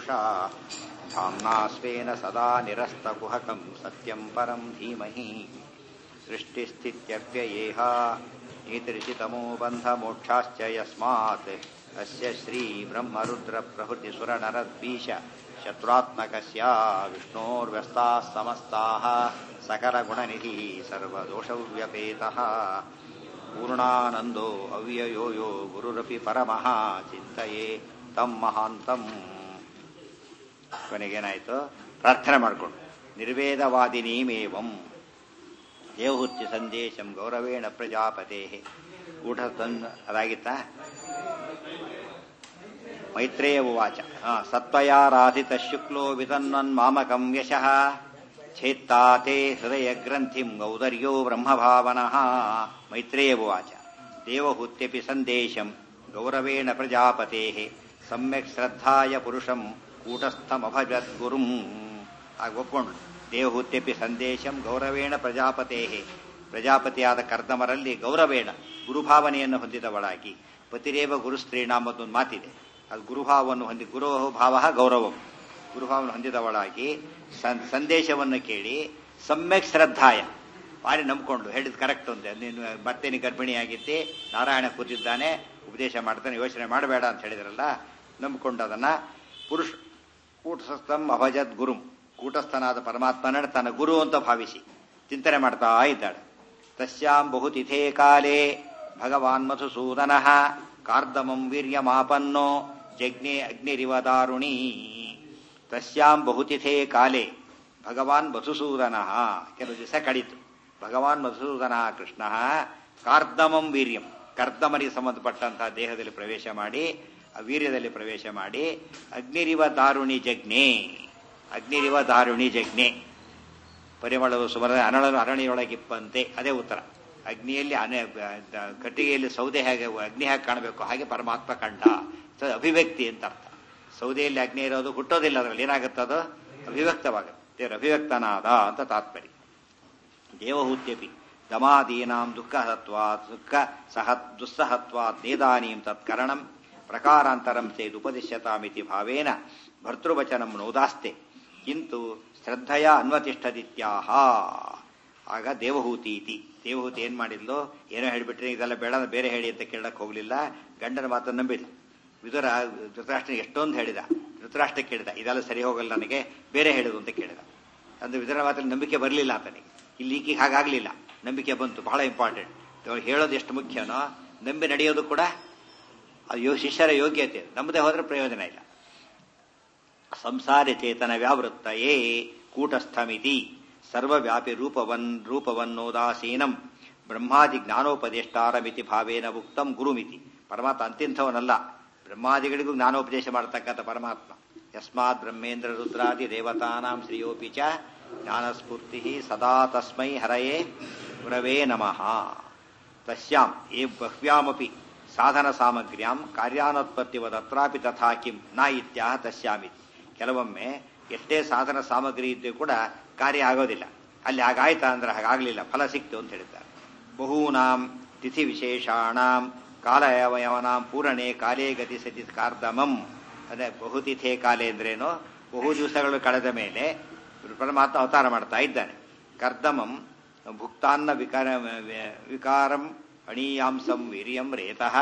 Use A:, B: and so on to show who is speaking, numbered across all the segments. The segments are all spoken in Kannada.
A: यदुषा धाम्ना स्वेन सदा निरस्तकुहकं सत्यं परं धीमहि सृष्टिस्थित्यव्ययेह नीतिरिचितमो बन्धमोक्षाश्च यस्मात् अस्य श्रीब्रह्मरुद्रप्रभृतिसुरनरद्वीष शत्रुत्मकस्य विष्णोर्व्यस्ताः समस्ताः सकलगुणनिधिः सर्वदोषव्यपेतः पूर्णानन्दो अव्ययो यो ಗುರುರಪಿ ಪರಮಃ ಚಿಂತೆಯೇ ತಂ ಮಹಾಂತಂ ಕೊನೆಗೇನಾಯ್ತು ಪ್ರಾರ್ಥನೆ ಮಾಡಿಕೊಂಡು ನಿರ್ವೇದವಾದಿನೀಮೇವಂ ದೇವಹುತ್ಯ ಸಂದೇಶಂ ಗೌರವೇಣ ಪ್ರಜಾಪತೆ ಊಟ ತಂದು ಅದಾಗಿತ್ತ ಮೈತ್ರೇಯ ಉವಾಚ ಸತ್ವಯಾರಾಧಿತ ಶುಕ್ಲೋ ವಿತನ್ವನ್ ಮಾಮಕಂ ಯಶಃ ಛೇತ್ತಾತೆ ಹೃದಯ ಗ್ರಂಥಿಂ ಗೌದರ್ಯೋ ಬ್ರಹ್ಮಭಾವನಃ ಮೈತ್ರೇಯ ಉವಾಚ ದೇವಹೂತ್ಯಪಿ ಸಂದೇಶಂ ಗೌರವೇಣ ಪ್ರಜಾಪತೆ ಸಮ್ಯಕ್ ಶ್ರದ್ಧಾಯ ಪುರುಷಂ ಕೂಟಸ್ಥಮಭಜತ್ ಗುರುಂ ಆಗ ಒಪ್ಕೊಂಡು ದೇವಹೂತ್ಯಪಿ ಸಂದೇಶಂ ಗೌರವೇಣ ಪ್ರಜಾಪತೆ ಪ್ರಜಾಪತಿಯಾದ ಕರ್ದಮರಲ್ಲಿ ಗೌರವೇಣ ಗುರುಭಾವನೆಯನ್ನು ಹೊಂದಿದವಳಾಗಿ ಪತಿರೇವ ಗುರುಸ್ತ್ರೀಣಾಮ್ ಒಂದು ಮಾತಿದೆ ಅದು ಗುರುಭಾವವನ್ನು ಹೊಂದಿ ಗುರು ಭಾವ ಗೌರವಂ ಗುರುಭಾವವನ್ನು ಹೊಂದಿದವಳಾಗಿ ಸಂದೇಶವನ್ನು ಕೇಳಿ ಸಮ್ಯಕ್ ಶ್ರದ್ಧಾಯ ಭಾರಿ ನಂಬ್ಕೊಂಡು ಹೇಳಿದ್ ಕರೆಕ್ಟ್ ಅಂತೆ ನೀನು ಮತ್ತೆ ನೀನು ಗರ್ಭಿಣಿಯಾಗಿದ್ದೆ ನಾರಾಯಣ ಕೂತಿದ್ದಾನೆ ಉಪದೇಶ ಮಾಡ್ತಾನೆ ಯೋಚನೆ ಮಾಡಬೇಡ ಅಂತ ಹೇಳಿದ್ರಲ್ಲ ನಂಬಿಕೊಂಡು ಅದನ್ನ ಪುರುಷ ಕೂಟಸ್ಥಂ ಅಭಜದ್ ಗುರುಂ ಕೂಟಸ್ಥನಾದ ಪರಮಾತ್ಮನ ತನ್ನ ಗುರು ಅಂತ ಭಾವಿಸಿ ಚಿಂತನೆ ಮಾಡ್ತಾ ಇದ್ದಾಳೆ ತಸ್ಯಾಂ ಬಹುತಿಥೇ ಕಾಲೇ ಭಗವಾನ್ ಮಧುಸೂದನ ಕಾರ್ದಮಂ ವೀರ್ಯಮಾಪನ್ನೋ ಜಜ್ಞೆ ಅಗ್ನಿರಿವ ದಾರುಣಿ ತಸ್ಯಾಂ ಬಹುತಿಥೇ ಕಾಲೇ ಭಗವಾನ್ ಮಧುಸೂದನ ಕೆಲವು ದಿವಸ ಕಡಿತು ಭಗವಾನ್ ಮಧುಸೂದನ ಕೃಷ್ಣ ಕಾರ್ದಮಂ ವೀರ್ಯಂ ಕರ್ದಮನಿಗೆ ಸಂಬಂಧಪಟ್ಟಂತಹ ದೇಹದಲ್ಲಿ ಪ್ರವೇಶ ಮಾಡಿ ಆ ವೀರ್ಯದಲ್ಲಿ ಪ್ರವೇಶ ಮಾಡಿ ಅಗ್ನಿರಿವ ದಾರುಣಿ ಜಜ್ಞೆ ಅಗ್ನಿರಿವ ದಾರುಣಿ ಜಜ್ಞೆ ಪರಿಮಳವು ಸುಮರ ಅನಳನು ಅರಣಿಯೊಳಗಿಪ್ಪಂತೆ ಅದೇ ಉತ್ತರ ಅಗ್ನಿಯಲ್ಲಿ ಅನೆ ಕಟ್ಟಿಗೆಯಲ್ಲಿ ಸೌದೆ ಹೇಗೆ ಅಗ್ನಿ ಹೇಗೆ ಕಾಣಬೇಕು ಹಾಗೆ ಪರಮಾತ್ಮ ಕಂಡ ಅಭಿವ್ಯಕ್ತಿ ಅಂತ ಅರ್ಥ ಸೌದೆಯಲ್ಲಿ ಅಗ್ನಿ ಇರೋದು ಹುಟ್ಟೋದಿಲ್ಲ ಅದರಲ್ಲಿ ಏನಾಗುತ್ತದು ಅಭಿವ್ಯಕ್ತವಾಗುತ್ತೆ ದೇವರ ಅಭಿವ್ಯಕ್ತನಾದ ಅಂತ ತಾತ್ಪರ್ಯ ದೇವಹೂತ್ಯಪಿ ದಮಾದೀನಾಂ ದುಃಖಹತ್ವಾತ್ ದುಃಖ ಸಹ ದುಸ್ಸಹತ್ವಾತ್ ನೇದಾನೀಂ ತತ್ಕರಣಂ ಪ್ರಕಾರಾಂತರಂ ಚೇದ್ ಉಪದಿಶ್ಯತಾಮಿತಿ ಭಾವೇನ ಭರ್ತೃವಚನಂ ನೋದಾಸ್ತೆ ಕಿಂತು ಶ್ರದ್ಧೆಯ ಅನ್ವತಿಷ್ಠದಿತ್ಯಾಹ ಆಗ ದೇವಹೂತಿ ಇತಿ ದೇವಹೂತಿ ಏನ್ ಮಾಡಿದ್ಲು ಏನೋ ಹೇಳಿಬಿಟ್ರೆ ಇದೆಲ್ಲ ಬೇಡ ಬೇರೆ ಹೇಳಿ ಅಂತ ಕೇಳಕ್ ಹೋಗ್ಲಿಲ್ಲ ಗಂಡನ ಮಾತನ್ನು ನಂಬಿದ್ಲು ವಿದುರ ಧೃತರಾಷ್ಟ್ರ ಎಷ್ಟೊಂದು ಹೇಳಿದ ಧೃತರಾಷ್ಟ್ರ ಕೇಳಿದ ಇದೆಲ್ಲ ಸರಿ ಹೋಗಲ್ಲ ನನಗೆ ಬೇರೆ ಹೇಳುದು ಅಂತ ಕೇಳಿದ ಅಂದ್ರೆ ವಿದುರ ಮಾತಲ್ಲಿ ನಂಬಿಕೆ ಬರಲಿಲ್ಲ ಆತನಿಗೆ ಇಲ್ಲಿ ಈಕಿಗೆ ಹಾಗಾಗ್ಲಿಲ್ಲ ನಂಬಿಕೆ ಬಂತು ಬಹಳ ಇಂಪಾರ್ಟೆಂಟ್ ಹೇಳೋದು ಎಷ್ಟು ಮುಖ್ಯನೋ ನಂಬಿ ನಡೆಯೋದು ಕೂಡ ಅದು ಶಿಷ್ಯರ ಯೋಗ್ಯತೆ ನಂಬದೆ ಹೋದ್ರೆ ಪ್ರಯೋಜನ ಇಲ್ಲ ಸಂಸಾರ ಚೇತನ ವ್ಯಾವೃತ್ತಯೇ ಕೂಟಸ್ಥಮಿತಿ ಸರ್ವವ್ಯಾಪಿ ರೂಪವನ್ ರೂಪವನ್ನೋದಾಸೀನಂ ಬ್ರಹ್ಮಾದಿ ಜ್ಞಾನೋಪದೇಷ್ಟಾರಮಿತಿ ಭಾವೇನ ಉಕ್ತಂ ಗುರುಮಿತಿ ಪರಮಾತ್ಮ ಅಂತಿಂಥವನಲ್ಲ ಬ್ರಹ್ಮಾದಿಗಳಿಗೂ ಜ್ಞಾನೋಪದೇಶ ಮಾಡತಕ್ಕಂಥ ಪರಮಾತ್ಮ ಯಸ್ಮಾತ್ ಬ್ರಹ್ಮೇಂದ್ರ ರುದ್ರಾದಿ ದೇವತಾನಾಂ ಶ್ರೇಯೋಪಿ ಚ ಜ್ಞಾನಸ್ಫೂರ್ತಿ ಸದಾ ತಸ್ಮೈ ಹರಯೇ ಗುರವೇ ನಮಃ ತಸ್ಯಾಂ ಏ ಬಹ್ವ್ಯಾಮಪಿ ಸಾಧನ ಸಾಮಗ್ರ್ಯಾಂ ಕಾರ್ಯಾನೋತ್ಪತ್ತಿವದತ್ರಾಪಿ ತಥಾ ಕಿಂ ನ ಇತ್ಯಾಹ ತಸ್ಯಾಮಿತಿ ಕೆಲವೊಮ್ಮೆ ಎಷ್ಟೇ ಸಾಧನ ಸಾಮಗ್ರಿ ಇದ್ರೂ ಕೂಡ ಕಾರ್ಯ ಆಗೋದಿಲ್ಲ ಅಲ್ಲಿ ಹಾಗಾಯ್ತಾ ಅಂದ್ರೆ ಹಾಗಾಗ್ಲಿಲ್ಲ ಫಲ ಸಿಕ್ತು ಅಂತ ಹೇಳಿದ್ದಾರೆ ಬಹೂನಾಂ ತಿಥಿ ವಿಶೇಷಾಣಾಂ ಕಾಲಯವಯವನಾಂ ಪೂರಣೆ ಕಾಲೇ ಗತಿ ಸತಿ ಕಾರ್ದಮಂ ಅದೇ ಬಹುತಿಥೆ ಕಾಲೆ ಅಂದ್ರೇನು ಬಹು ದಿವಸಗಳು ಕಳೆದ ಮೇಲೆ ಪರಮಾತ್ಮ ಅವತಾರ ಮಾಡ್ತಾ ಇದ್ದಾನೆ ಕರ್ದಮಂ ಭುಕ್ತಾನ್ನ ವಿಕಾರ ವಿಕಾರಂ ಅಣೀಯಾಂಸಂ ವೀರ್ಯಂ ರೇತಃ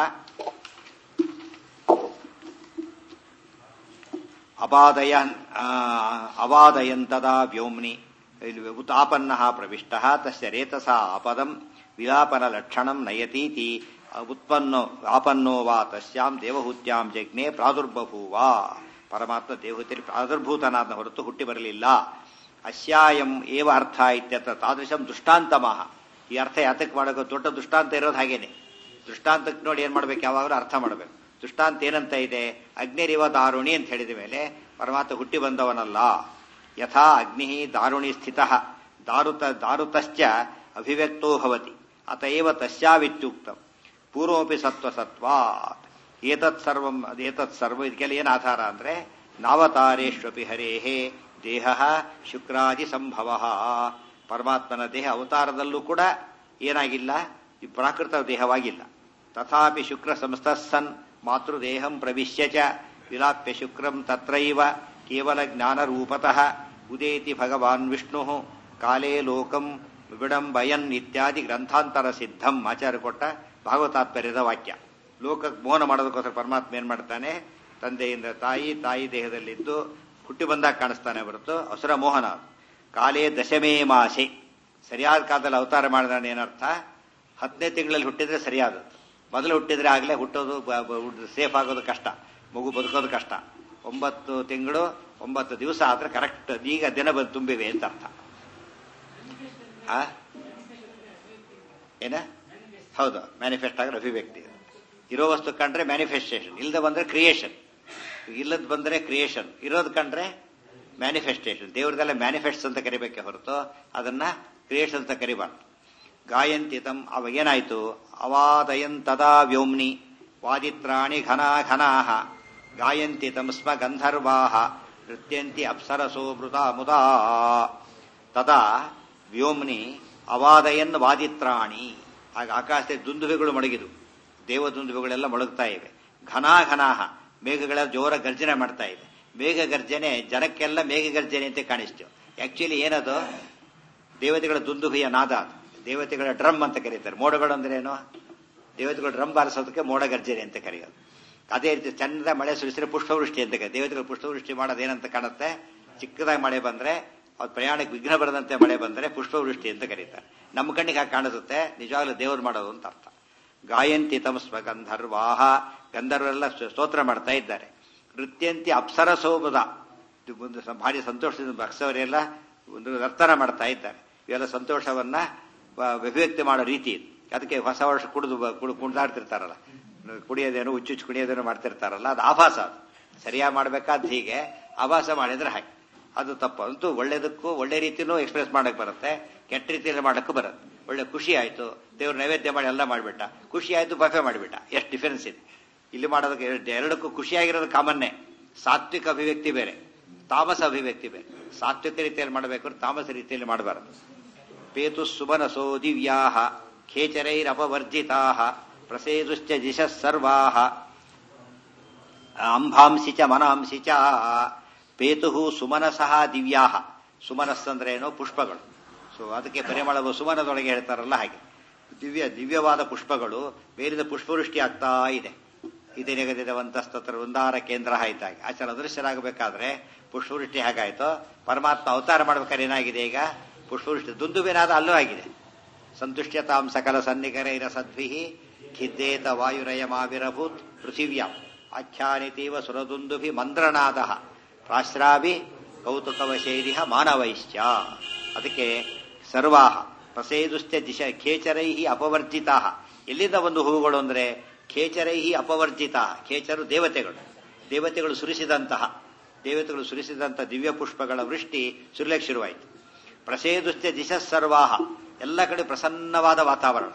A: ಅಪಾದಯ ಅವಾದಯಂತದಾ ವ್ಯೋಮ್ನಿ ಉತಾಪನ್ನ ಪ್ರವಿಷ್ಟ ತಸ್ಯ ರೇತಸ ಆಪದಂ ವಿಲಾಪನ ಲಕ್ಷಣಂ ನಯತೀತಿ ಉತ್ಪನ್ನೋ ಆಪನ್ನೋ ವಾ ತಸ್ಯಾಂ ದೇವಹೂತ್ಯಾಂ ಜಜ್ಞೆ ಪ್ರಾದುರ್ಬಭೂವ ಪರಮಾತ್ಮ ದೇವಹೂತಿಯಲ್ಲಿ ಪ್ರಾದುರ್ಭೂತನಾದ ಹೊರತು ಹುಟ್ಟಿ ಬರಲಿಲ್ಲ ಅಸ್ಯಾಯಂ ಏವ ಅರ್ಥ ಇತ್ಯರ್ಥ ತಾದೃಶಂ ದೃಷ್ಟಾಂತಮಃ ಈ ಅರ್ಥ ಯಾತಕ್ಕೆ ಮಾಡಬೇಕು ದೊಡ್ಡ ದೃಷ್ಟಾಂತ ಇರೋದು ಹಾಗೇನೆ ದೃಷ್ಟಾಂತಕ್ಕೆ ನೋಡಿ ಏನ್ ಮಾಡ್ಬೇಕು ಯಾವಾಗಲೂ ಅರ್ಥ ಮಾಡಬೇಕು ದೃಷ್ಟಾಂತ ಏನಂತ ಇದೆ ಅಗ್ನಿರಿವ ದಾರುಣಿ ಅಂತ ಹೇಳಿದ ಮೇಲೆ ಪರಮಾತ್ಮ ಹುಟ್ಟಿ ಬಂದವನಲ್ಲ ಯಥಾ ಅಗ್ನಿ ದಾರುಣಿ ಸ್ಥಿತ ದಾರುತ ದಾರುತಶ್ಚ ಅಭಿವ್ಯಕ್ತೋ ಭವತಿ ಅತಏವ ತಸ್ಯಾವಿತ್ಯುಕ್ತ ಪೂರ್ವಮಪಿ ಸತ್ವ ಸತ್ವಾತ್ ಏತತ್ ಸರ್ವಂ ಏತತ್ ಸರ್ವ ಇದಕ್ಕೆಲ್ಲ ಏನು ಆಧಾರ ಅಂದ್ರೆ ನಾವತಾರೇಶ್ವಪಿ ಹರೇಹೇ ದೇಹ ಶುಕ್ರಾದಿ ಸಂಭವ ಪರಮಾತ್ಮನ ದೇಹ ಅವತಾರದಲ್ಲೂ ಕೂಡ ಏನಾಗಿಲ್ಲ ಈ ಪ್ರಾಕೃತ ದೇಹವಾಗಿಲ್ಲ ತಥಾಪಿ ಶುಕ್ರ ಸಂಸ್ಥಸನ್ ಮಾತೃದೇಹಂ ಪ್ರವಿಶ್ಯ ಚ ವಿಲಾಪ್ಯ ಶುಕ್ರಂ ತತ್ರೈವ ಕೇವಲ ಜ್ಞಾನರೂಪತಃ ಉದೇತಿ ಭಗವಾನ್ ವಿಷ್ಣು ಕಾಲೇ ಲೋಕಂ ವಿಡಂಬಯನ್ ಇತ್ಯಾದಿ ಗ್ರಂಥಾಂತರ ಸಿದ್ಧಂ ಆಚಾರ್ಯ ಕೊಟ್ಟ ಭಾಗವತಾತ್ಪರ್ಯದ ವಾಕ್ಯ ಲೋಕಕ್ಕೆ ಮೋಹನ ಮಾಡೋದಕ್ಕೋಸ್ಕರ ಪರಮಾತ್ಮ ಏನ್ ಮಾಡ್ತಾನೆ ತಂದೆಯಿಂದ ತಾಯಿ ತಾಯಿ ದೇಹದಲ್ಲಿದ್ದು ಹುಟ್ಟಿ ಬಂದಾಗ ಕಾಣಿಸ್ತಾನೆ ಹೊರತು ಅಸುರ ಮೋಹನ ಕಾಲೇ ದಶಮೇ ಮಾಸೆ ಸರಿಯಾದ ಕಾಲದಲ್ಲಿ ಅವತಾರ ಮಾಡಿದಾನೆ ಏನರ್ಥ ಹತ್ತನೇ ತಿಂಗಳಲ್ಲಿ ಹುಟ್ಟಿದ್ರೆ ಸರಿಯಾದದ್ದು ಮೊದಲು ಹುಟ್ಟಿದ್ರೆ ಆಗಲೇ ಹುಟ್ಟೋದು ಸೇಫ್ ಆಗೋದು ಕಷ್ಟ ಮಗು ಬದುಕೋದು ಕಷ್ಟ ಒಂಬತ್ತು ತಿಂಗಳು ಒಂಬತ್ತು ದಿವಸ ಆದ್ರೆ ಕರೆಕ್ಟ್ ಈಗ ದಿನ ಬಂದು ತುಂಬಿವೆ ಅಂತ ಅರ್ಥ ಆ ಏನ ಹೌದು ಮ್ಯಾನಿಫೆಸ್ಟ್ ಆಗೋ ಅಭಿವ್ಯಕ್ತಿ ಇರೋ ವಸ್ತು ಕಂಡ್ರೆ ಮ್ಯಾನಿಫೆಸ್ಟೇಷನ್ ಇಲ್ಲದ ಬಂದ್ರೆ ಕ್ರಿಯೇಷನ್ ಇಲ್ಲದ್ ಬಂದ್ರೆ ಕ್ರಿಯೇಷನ್ ಇರೋದು ಕಂಡ್ರೆ ಮ್ಯಾನಿಫೆಸ್ಟೇಷನ್ ದೇವ್ರದೆಲ್ಲ ಮ್ಯಾನಿಫೆಸ್ಟ್ ಅಂತ ಕರಿಬೇಕೆ ಹೊರತು ಅದನ್ನ ಕ್ರಿಯೇಷನ್ ಅಂತ ಕರಿಬಾರ್ದು ಗಾಯಂತಿ ತಮ್ ಅವ ಏನಾಯ್ತು ಅವಾದಯನ್ ತದಾ ವ್ಯೋಮ್ನಿ ವಾದಿತ್ರಾಣಿ ಘನಾ ಘನಾಹ ಗಾಯಂತಿ ತಮ್ ಸ್ಮ ಗಂಧರ್ವಾಹ ನೃತ್ಯಂತಿ ಅಪ್ಸರಸೋ ಮೃತ ಮುದಾ ತದಾ ವ್ಯೋಮ್ನಿ ಅವಾದಯನ್ ವಾದಿತ್ರಾಣಿ ಆಗ ಆಕಾಶದ ದುಂದುಬೆಗಳು ಮೊಳಗಿದು ದೇವದುಂದುಬೆಗಳೆಲ್ಲ ಮೊಳಗ್ತಾ ಇವೆ ಘನಾ ಘನಾಹ ಮೇಘಗಳೆಲ್ಲ ಜೋರ ಗರ್ಜನೆ ಮಾಡ್ತಾ ಇದೆ ಮೇಘ ಗರ್ಜನೆ ಜನಕ್ಕೆಲ್ಲ ಮೇಘ ಗರ್ಜನೆ ಅಂತ ಕಾಣಿಸ್ತು ಆಕ್ಚುಲಿ ಏನದು ದೇವತೆಗಳ ದುಂದುಭಿಯ ನಾದ ಅದು ದೇವತೆಗಳ ಡ್ರಮ್ ಅಂತ ಕರೀತಾರೆ ಮೋಡಗಳು ಅಂದ್ರೆ ಏನು ದೇವತೆಗಳು ಡ್ರಮ್ ಬಾರಿಸೋದಕ್ಕೆ ಮೋಡ ಗರ್ಜನೆ ಅಂತ ಕರೆಯೋದು ಅದೇ ರೀತಿ ಚಂದ ಮಳೆ ಸುರಿಸಿದ್ರೆ ಪುಷ್ಪವೃಷ್ಟಿ ಅಂತ ಕರೀತಾರೆ ದೇವತೆಗಳು ಪುಷ್ಪವೃಷ್ಟಿ ಮಾಡೋದು ಏನಂತ ಕಾಣುತ್ತೆ ಚಿಕ್ಕದಾಗಿ ಮಳೆ ಬಂದ್ರೆ ಅವ್ರ ಪ್ರಯಾಣಕ್ಕೆ ವಿಘ್ನ ಬರದಂತೆ ಮಳೆ ಬಂದ್ರೆ ಪುಷ್ಪವೃಷ್ಟಿ ಅಂತ ಕರೀತಾರೆ ನಮ್ಮ ಕಣ್ಣಿಗೆ ಹಾಗೆ ಕಾಣಿಸುತ್ತೆ ನಿಜವಾಗ್ಲೂ ದೇವರು ಮಾಡೋದು ಅಂತ ಅರ್ಥ ಗಾಯಂತಿ ತಮಸ್ವ ಗಂಧರ್ವಾಹ ಗಂಧರ್ವರೆಲ್ಲ ಸ್ತೋತ್ರ ಮಾಡ್ತಾ ಇದ್ದಾರೆ ನೃತ್ಯಂತಿ ಅಪ್ಸರಸೋಬದ ಒಂದು ಭಾರಿ ಸಂತೋಷದಿಂದ ಭಕ್ಸವರೆಲ್ಲ ಒಂದು ನರ್ತನ ಮಾಡ್ತಾ ಇದ್ದಾರೆ ಇವೆಲ್ಲ ಸಂತೋಷವನ್ನ ಅಭಿವ್ಯಕ್ತಿ ಮಾಡೋ ರೀತಿ ಅದಕ್ಕೆ ಹೊಸ ವರ್ಷ ಕುಡಿದು ಕುಣಿದಾಡ್ತಿರ್ತಾರಲ್ಲ ಕುಡಿಯೋದೇನು ಹುಚ್ಚುಚ್ಚು ಕುಡಿಯೋದೇನು ಮಾಡ್ತಿರ್ತಾರಲ್ಲ ಅದು ಆಭಾಸ ಅದು ಸರಿಯಾಗಿ ಮಾಡ್ಬೇಕಾದ್ ಹೀಗೆ ಆಭಾಸ ಮಾಡಿದ್ರೆ ಹಾಗೆ ಅದು ತಪ್ಪು ಅಂತೂ ಒಳ್ಳೇದಕ್ಕೂ ಒಳ್ಳೆ ರೀತಿನೂ ಎಕ್ಸ್ಪ್ರೆಸ್ ಮಾಡಕ್ ಬರುತ್ತೆ ಕೆಟ್ಟ ರೀತಿಯಲ್ಲಿ ಮಾಡಕ್ಕೂ ಬರುತ್ತೆ ಒಳ್ಳೆ ಖುಷಿ ಆಯ್ತು ದೇವ್ರ ನೈವೇದ್ಯ ಮಾಡಿ ಎಲ್ಲ ಮಾಡಿಬಿಟ್ಟ ಖುಷಿ ಆಯ್ತು ಬಫೆ ಮಾಡಿಬಿಟ್ಟ ಎಷ್ಟು ಡಿಫರೆನ್ಸ್ ಇದೆ ಇಲ್ಲಿ ಮಾಡೋದಕ್ಕೆ ಎರಡಕ್ಕೂ ಖುಷಿಯಾಗಿರೋದು ಕಾಮನ್ನೇ ಸಾತ್ವಿಕ ಅಭಿವ್ಯಕ್ತಿ ಬೇರೆ ತಾಮಸ ಅಭಿವ್ಯಕ್ತಿ ಬೇರೆ ಸಾತ್ವಿಕ ರೀತಿಯಲ್ಲಿ ಮಾಡಬೇಕು ತಾಮಸ ರೀತಿಯಲ್ಲಿ ಮಾಡಬಾರದು ಪೇತು ಸುಮನಸೋ ದಿವ್ಯಾ ಖೇಚರೈರಪವರ್ಜಿತಾ ಪ್ರಸೇದುಶ್ಚ ದಿಶ ಸರ್ವಾ ಅಂಬಾಂಸಿ ಚ ಮನಾಂಸಿ ಚ ಪೇತು ಸುಮನಸಃ ದಿವ್ಯಾ ಸುಮನಸ್ಸಂದ್ರೇನು ಪುಷ್ಪಗಳು ಸೊ ಅದಕ್ಕೆ ಪರಿಮಳವು ಸುಮನದೊಳಗೆ ಹೇಳ್ತಾರಲ್ಲ ಹಾಗೆ ದಿವ್ಯ ದಿವ್ಯವಾದ ಪುಷ್ಪಗಳು ಮೇಲಿನ ಪುಷ್ಪವೃಷ್ಟಿ ಆಗ್ತಾ ಇದೆ ಇದೇ ನಿಗದಿತವಂತಸ್ತತ್ರ ವೃಂದಾರ ಕೇಂದ್ರ ಆಯ್ತಾಗಿ ಆಚಾರ ಅದೃಶ್ಯರಾಗಬೇಕಾದ್ರೆ ಪುಷ್ಪವೃಷ್ಟಿ ಹೇಗಾಯ್ತೋ ಪರಮಾತ್ಮ ಅವತಾರ ಮಾಡ್ಬೇಕಾದ್ರೆ ಏನಾಗಿದೆ ಈಗ ಪುಷ್ಪವೃಷ್ಟಿ ದುಂದುಬೇನಾದ ಅಲ್ಲೂ ಆಗಿದೆ ಸಂತುಷ್ಟ್ಯತಾಂ ಸಕಲ ಸನ್ನಿಕರೈರ ಸದ್ಭಿ ಖಿದ್ದೇತ ವಾಯುರಯಮಾವಿರಭೂತ್ ಪೃಥಿವ್ಯಾಂ ಆಖ್ಯಾನಿತೀವ ಸುರದುಂದುಭಿ ಮಂದ್ರನಾದ ಪ್ರಾಶ್ರಾವಿ ಕೌತುಕವಶೈರಿಹ ಮಾನವೈಶ್ಚ ಅದಕ್ಕೆ ಸರ್ವಾಹ ಪ್ರಸೇದುಶ್ಚ ದಿಶ ಖೇಚರೈ ಅಪವರ್ಜಿತಾ ಎಲ್ಲಿಂದ ಒಂದು ಹೂವುಗಳು ಅಂದ್ರೆ ಖೇಚರೈ ಅಪವರ್ಜಿತ ಖೇಚರು ದೇವತೆಗಳು ದೇವತೆಗಳು ಸುರಿಸಿದಂತಹ ದೇವತೆಗಳು ಸುರಿಸಿದಂತಹ ದಿವ್ಯ ಪುಷ್ಪಗಳ ವೃಷ್ಟಿ ಸುರ್ಲಕ್ಕೆ ಶುರುವಾಯಿತು ಪ್ರಸೇದುಶ್ಚ ದಿಶ ಸರ್ವಾಹ ಎಲ್ಲ ಕಡೆ ಪ್ರಸನ್ನವಾದ ವಾತಾವರಣ